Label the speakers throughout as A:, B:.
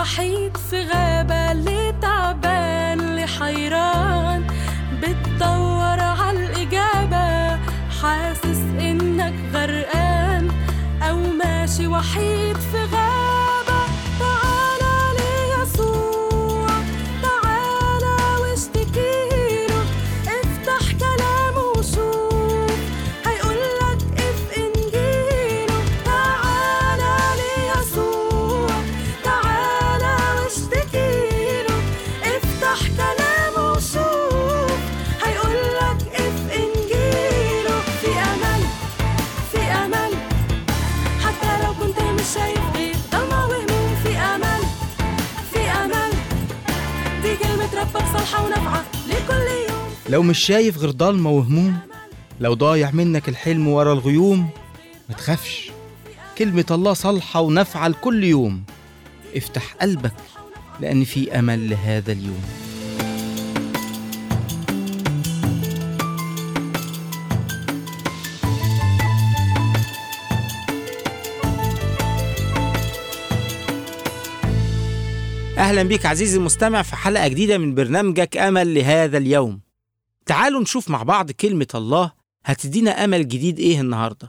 A: وحيد في غابة اللي تعبان اللي حيران بتدور عالإجابة حاسس إنك غرقان أو ماشي وحيد في غابة تعالى ليسوع تعالى واشتكيله افتح كلامه وشوف هيقولك اف انجيله تعالى ليسوع تعالى واشتكيله افتح كلامه وشوف هيقولك اف انجيله في امل في امل حتى لو كنت مش شايف غير ضلمة وهموم في امل في امل دي كلمة ربك صالحة ونافعة لكل يوم
B: لو مش شايف غير ضلمة وهموم لو ضايع منك الحلم ورا الغيوم ما تخافش كلمة الله صالحة ونافعة لكل يوم افتح قلبك لأن في أمل لهذا اليوم أهلا بيك عزيزي المستمع في حلقة جديدة من برنامجك أمل لهذا اليوم تعالوا نشوف مع بعض كلمة الله هتدينا أمل جديد إيه النهاردة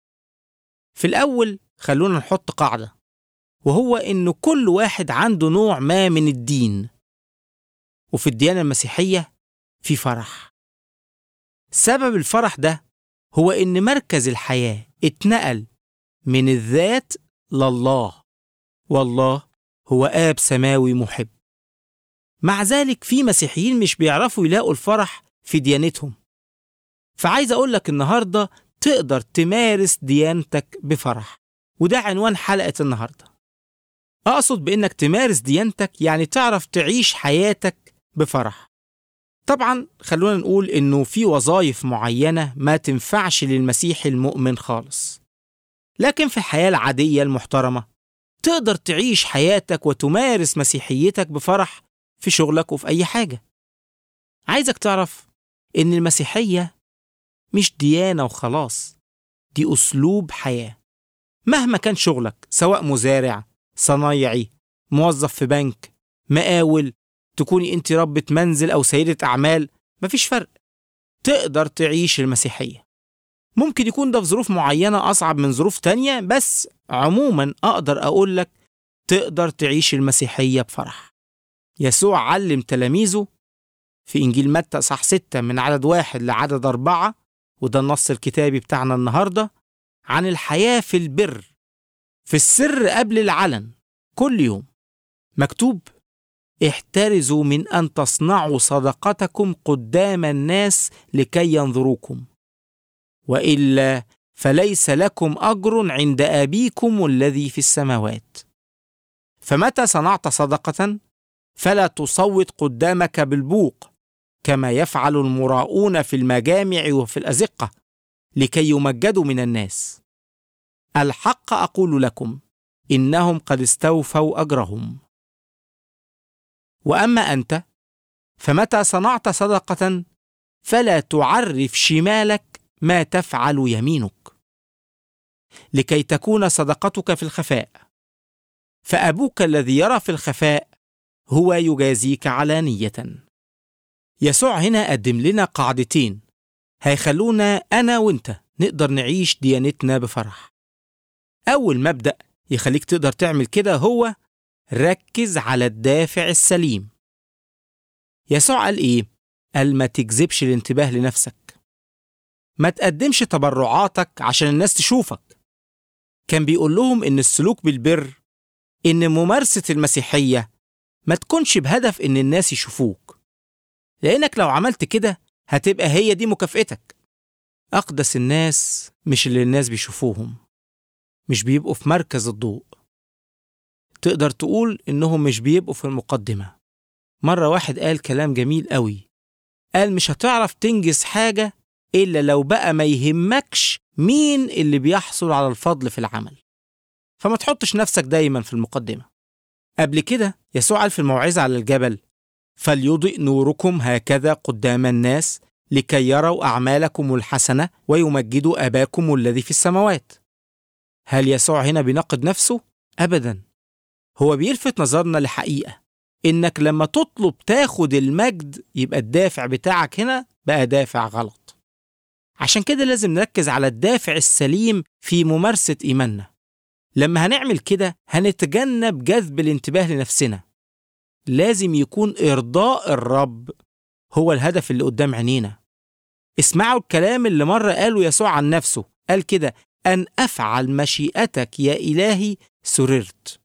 B: في الأول خلونا نحط قاعدة وهو إن كل واحد عنده نوع ما من الدين وفي الديانة المسيحية في فرح سبب الفرح ده هو إن مركز الحياة اتنقل من الذات لله والله هو آب سماوي محب مع ذلك في مسيحيين مش بيعرفوا يلاقوا الفرح في ديانتهم فعايز أقول لك النهاردة تقدر تمارس ديانتك بفرح وده عنوان حلقة النهاردة أقصد بإنك تمارس ديانتك يعني تعرف تعيش حياتك بفرح طبعا خلونا نقول إنه في وظائف معينة ما تنفعش للمسيحي المؤمن خالص لكن في الحياة العادية المحترمة تقدر تعيش حياتك وتمارس مسيحيتك بفرح في شغلك وفي أي حاجة. عايزك تعرف إن المسيحية مش ديانة وخلاص، دي أسلوب حياة. مهما كان شغلك سواء مزارع، صنايعي، موظف في بنك، مقاول، تكوني أنت ربة منزل أو سيدة أعمال، مفيش فرق. تقدر تعيش المسيحية. ممكن يكون ده في ظروف معينة أصعب من ظروف تانية بس عموما أقدر أقول لك تقدر تعيش المسيحية بفرح يسوع علم تلاميذه في إنجيل متى صح ستة من عدد واحد لعدد أربعة وده النص الكتابي بتاعنا النهاردة عن الحياة في البر في السر قبل العلن كل يوم مكتوب احترزوا من أن تصنعوا صدقتكم قدام الناس لكي ينظروكم والا فليس لكم اجر عند ابيكم الذي في السماوات فمتى صنعت صدقه فلا تصوت قدامك بالبوق كما يفعل المراؤون في المجامع وفي الازقه لكي يمجدوا من الناس الحق اقول لكم انهم قد استوفوا اجرهم واما انت فمتى صنعت صدقه فلا تعرف شمالك ما تفعل يمينك لكي تكون صدقتك في الخفاء فابوك الذي يرى في الخفاء هو يجازيك علانيه يسوع هنا قدم لنا قاعدتين هيخلونا انا وانت نقدر نعيش ديانتنا بفرح اول مبدا يخليك تقدر تعمل كده هو ركز على الدافع السليم يسوع قال ايه قال ما تجذبش الانتباه لنفسك ما تقدمش تبرعاتك عشان الناس تشوفك كان بيقول لهم ان السلوك بالبر ان ممارسه المسيحيه ما تكونش بهدف ان الناس يشوفوك لانك لو عملت كده هتبقى هي دي مكافئتك اقدس الناس مش اللي الناس بيشوفوهم مش بيبقوا في مركز الضوء تقدر تقول انهم مش بيبقوا في المقدمه مره واحد قال كلام جميل قوي قال مش هتعرف تنجز حاجه إلا لو بقى ما يهمكش مين اللي بيحصل على الفضل في العمل فما تحطش نفسك دايما في المقدمة قبل كده يسوع قال في الموعظة على الجبل فليضئ نوركم هكذا قدام الناس لكي يروا أعمالكم الحسنة ويمجدوا أباكم الذي في السماوات هل يسوع هنا بينقد نفسه؟ أبدا هو بيلفت نظرنا لحقيقة إنك لما تطلب تاخد المجد يبقى الدافع بتاعك هنا بقى دافع غلط عشان كده لازم نركز على الدافع السليم في ممارسة إيماننا لما هنعمل كده هنتجنب جذب الانتباه لنفسنا لازم يكون إرضاء الرب هو الهدف اللي قدام عينينا اسمعوا الكلام اللي مرة قاله يسوع عن نفسه قال كده أن أفعل مشيئتك يا إلهي سررت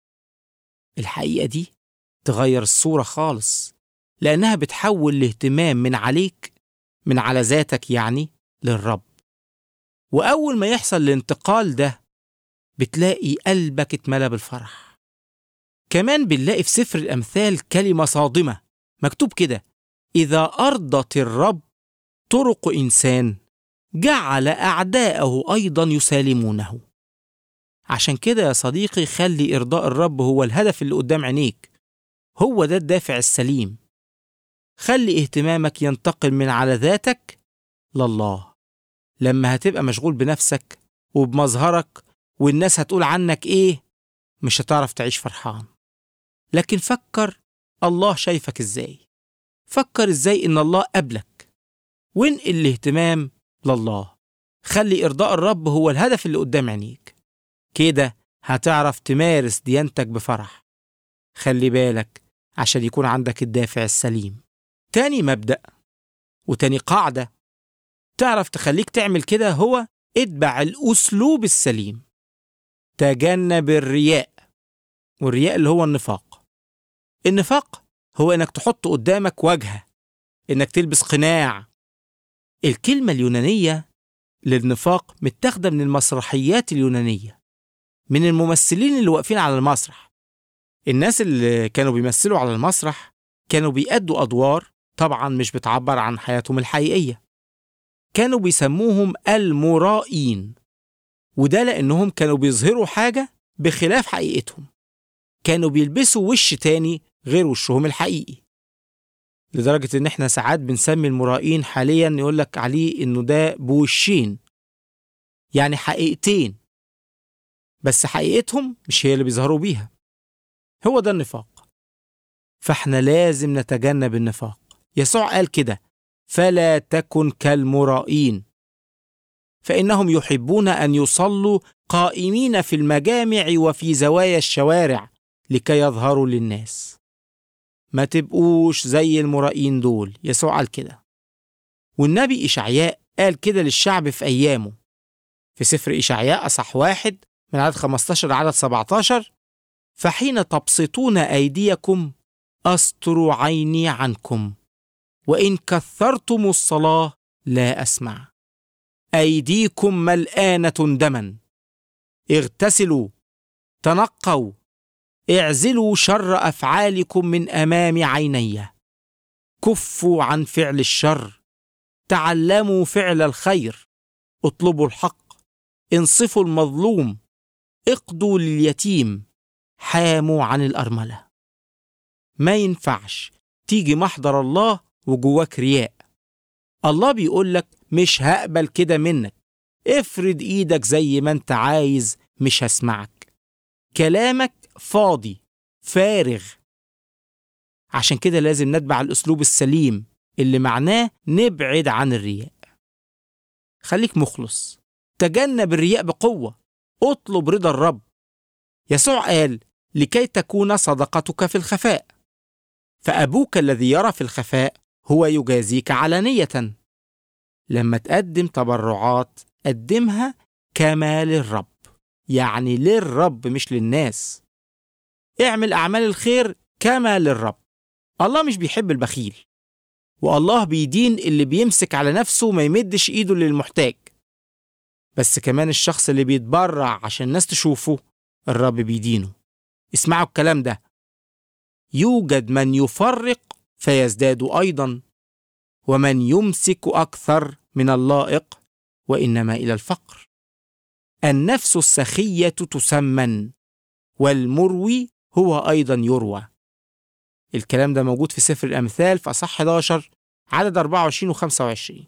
B: الحقيقة دي تغير الصورة خالص لأنها بتحول الاهتمام من عليك من على ذاتك يعني للرب وأول ما يحصل الانتقال ده بتلاقي قلبك اتملى بالفرح كمان بنلاقي في سفر الأمثال كلمة صادمة مكتوب كده إذا أرضت الرب طرق إنسان جعل أعداءه أيضا يسالمونه عشان كده يا صديقي خلي إرضاء الرب هو الهدف اللي قدام عينيك هو ده الدافع السليم خلي اهتمامك ينتقل من على ذاتك لله لما هتبقى مشغول بنفسك وبمظهرك والناس هتقول عنك ايه مش هتعرف تعيش فرحان لكن فكر الله شايفك ازاي فكر ازاي ان الله قبلك وانقل الاهتمام لله خلي ارضاء الرب هو الهدف اللي قدام عينيك كده هتعرف تمارس ديانتك بفرح خلي بالك عشان يكون عندك الدافع السليم تاني مبدأ وتاني قاعدة تعرف تخليك تعمل كده هو اتبع الأسلوب السليم تجنب الرياء والرياء اللي هو النفاق النفاق هو انك تحط قدامك وجهة انك تلبس قناع الكلمة اليونانية للنفاق متاخدة من المسرحيات اليونانية من الممثلين اللي واقفين على المسرح الناس اللي كانوا بيمثلوا على المسرح كانوا بيأدوا أدوار طبعا مش بتعبر عن حياتهم الحقيقية كانوا بيسموهم المرائين وده لأنهم كانوا بيظهروا حاجة بخلاف حقيقتهم كانوا بيلبسوا وش تاني غير وشهم الحقيقي لدرجة إن إحنا ساعات بنسمي المرائين حاليا يقولك عليه إنه ده بوشين يعني حقيقتين بس حقيقتهم مش هي اللي بيظهروا بيها هو ده النفاق فاحنا لازم نتجنب النفاق يسوع قال كده فلا تكن كالمرائين فانهم يحبون ان يصلوا قائمين في المجامع وفي زوايا الشوارع لكي يظهروا للناس ما تبقوش زي المرائين دول يسوع قال كده والنبي إشعياء قال كده للشعب في أيامه في سفر إشعياء أصح واحد من عدد 15 لعدد 17 فحين تبسطون أيديكم أستر عيني عنكم وإن كثرتم الصلاة لا أسمع أيديكم ملآنة دما اغتسلوا تنقوا اعزلوا شر أفعالكم من أمام عيني كفوا عن فعل الشر تعلموا فعل الخير اطلبوا الحق انصفوا المظلوم اقضوا لليتيم حاموا عن الأرملة ما ينفعش تيجي محضر الله وجواك رياء الله بيقول لك مش هقبل كده منك افرد ايدك زي ما انت عايز مش هسمعك كلامك فاضي فارغ عشان كده لازم نتبع الاسلوب السليم اللي معناه نبعد عن الرياء خليك مخلص تجنب الرياء بقوه اطلب رضا الرب يسوع قال لكي تكون صدقتك في الخفاء فابوك الذي يرى في الخفاء هو يجازيك علانيه لما تقدم تبرعات قدمها كما للرب يعني للرب مش للناس اعمل اعمال الخير كما للرب الله مش بيحب البخيل والله بيدين اللي بيمسك على نفسه ما يمدش ايده للمحتاج بس كمان الشخص اللي بيتبرع عشان الناس تشوفه الرب بيدينه اسمعوا الكلام ده يوجد من يفرق فيزداد ايضا ومن يمسك اكثر من اللائق وانما الى الفقر النفس السخيه تسمن والمروي هو ايضا يروى الكلام ده موجود في سفر الامثال في اصح 11 عدد 24 و 25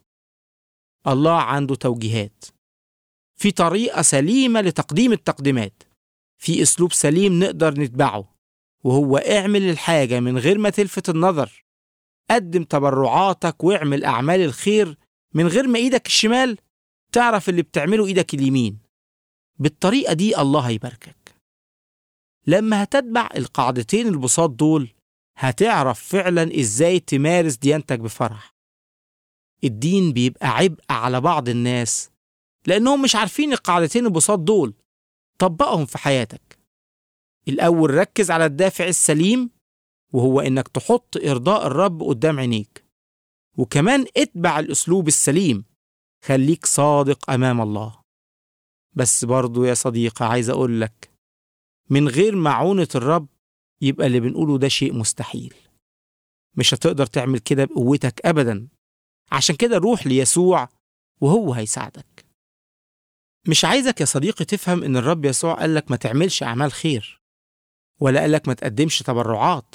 B: الله عنده توجيهات في طريقه سليمه لتقديم التقديمات في أسلوب سليم نقدر نتبعه وهو اعمل الحاجة من غير ما تلفت النظر قدم تبرعاتك واعمل أعمال الخير من غير ما إيدك الشمال تعرف اللي بتعمله إيدك اليمين بالطريقة دي الله هيباركك لما هتتبع القاعدتين البساط دول هتعرف فعلا إزاي تمارس ديانتك بفرح الدين بيبقى عبء على بعض الناس لأنهم مش عارفين القاعدتين البساط دول طبقهم في حياتك الأول ركز على الدافع السليم وهو إنك تحط إرضاء الرب قدام عينيك وكمان اتبع الأسلوب السليم خليك صادق أمام الله بس برضو يا صديقي عايز أقول لك من غير معونة الرب يبقى اللي بنقوله ده شيء مستحيل مش هتقدر تعمل كده بقوتك أبدا عشان كده روح ليسوع وهو هيساعدك مش عايزك يا صديقي تفهم إن الرب يسوع قالك ما تعملش أعمال خير ولا قالك ما تقدمش تبرعات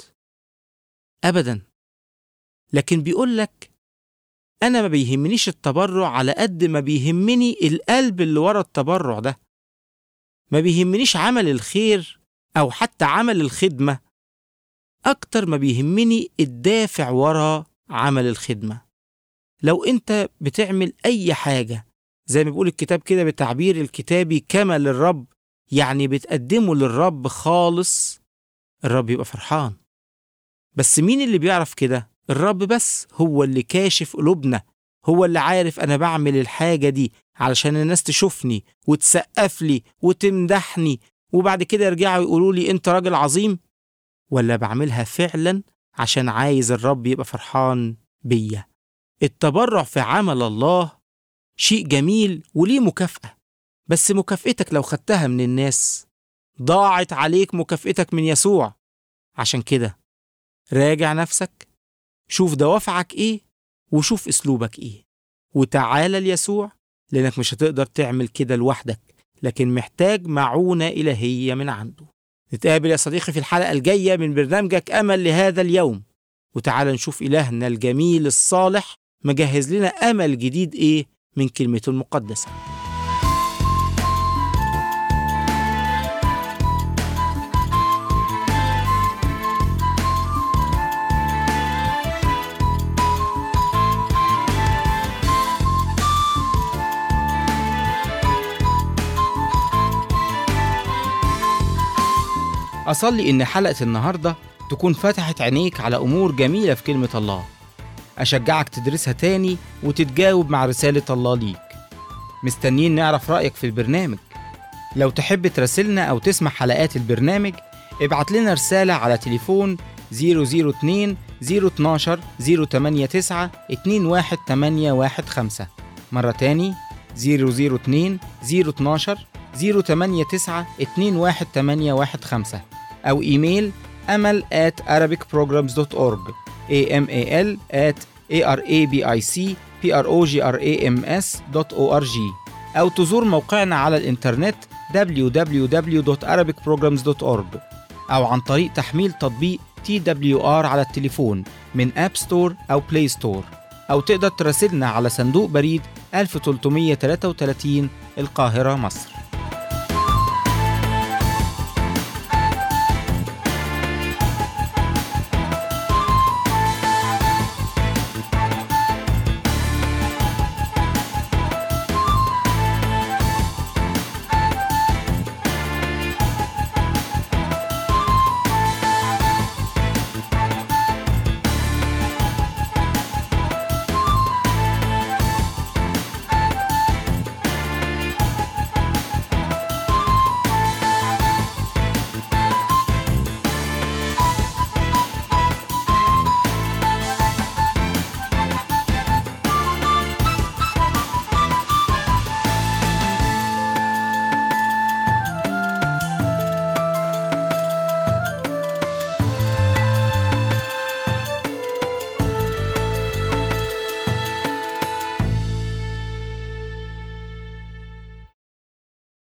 B: أبدا لكن بيقولك أنا ما بيهمنيش التبرع على قد ما بيهمني القلب اللي ورا التبرع ده ما بيهمنيش عمل الخير أو حتى عمل الخدمة أكتر ما بيهمني الدافع ورا عمل الخدمة لو أنت بتعمل أي حاجة زي ما بيقول الكتاب كده بالتعبير الكتابي كما للرب يعني بتقدمه للرب خالص الرب يبقى فرحان بس مين اللي بيعرف كده الرب بس هو اللي كاشف قلوبنا هو اللي عارف أنا بعمل الحاجة دي علشان الناس تشوفني وتسقف لي وتمدحني وبعد كده يرجعوا يقولوا لي أنت راجل عظيم ولا بعملها فعلا عشان عايز الرب يبقى فرحان بيا التبرع في عمل الله شيء جميل وليه مكافأة بس مكافأتك لو خدتها من الناس ضاعت عليك مكافأتك من يسوع عشان كده راجع نفسك شوف دوافعك ايه وشوف اسلوبك ايه وتعالى ليسوع لانك مش هتقدر تعمل كده لوحدك لكن محتاج معونة إلهية من عنده نتقابل يا صديقي في الحلقة الجاية من برنامجك أمل لهذا اليوم وتعالى نشوف إلهنا الجميل الصالح مجهز لنا أمل جديد إيه من كلمته المقدسة أصلي إن حلقة النهاردة تكون فتحت عينيك على أمور جميلة في كلمة الله أشجعك تدرسها تاني وتتجاوب مع رسالة الله ليك مستنيين نعرف رأيك في البرنامج لو تحب تراسلنا أو تسمع حلقات البرنامج ابعت لنا رسالة على تليفون 002 012 089 21815 مرة تاني 002 012 089 21815 أو إيميل أمل at arabicprograms.org amal at arabicprograms.org أو تزور موقعنا على الإنترنت www.arabicprograms.org أو عن طريق تحميل تطبيق TWR على التليفون من أب ستور أو بلاي ستور أو تقدر تراسلنا على صندوق بريد 1333 القاهرة مصر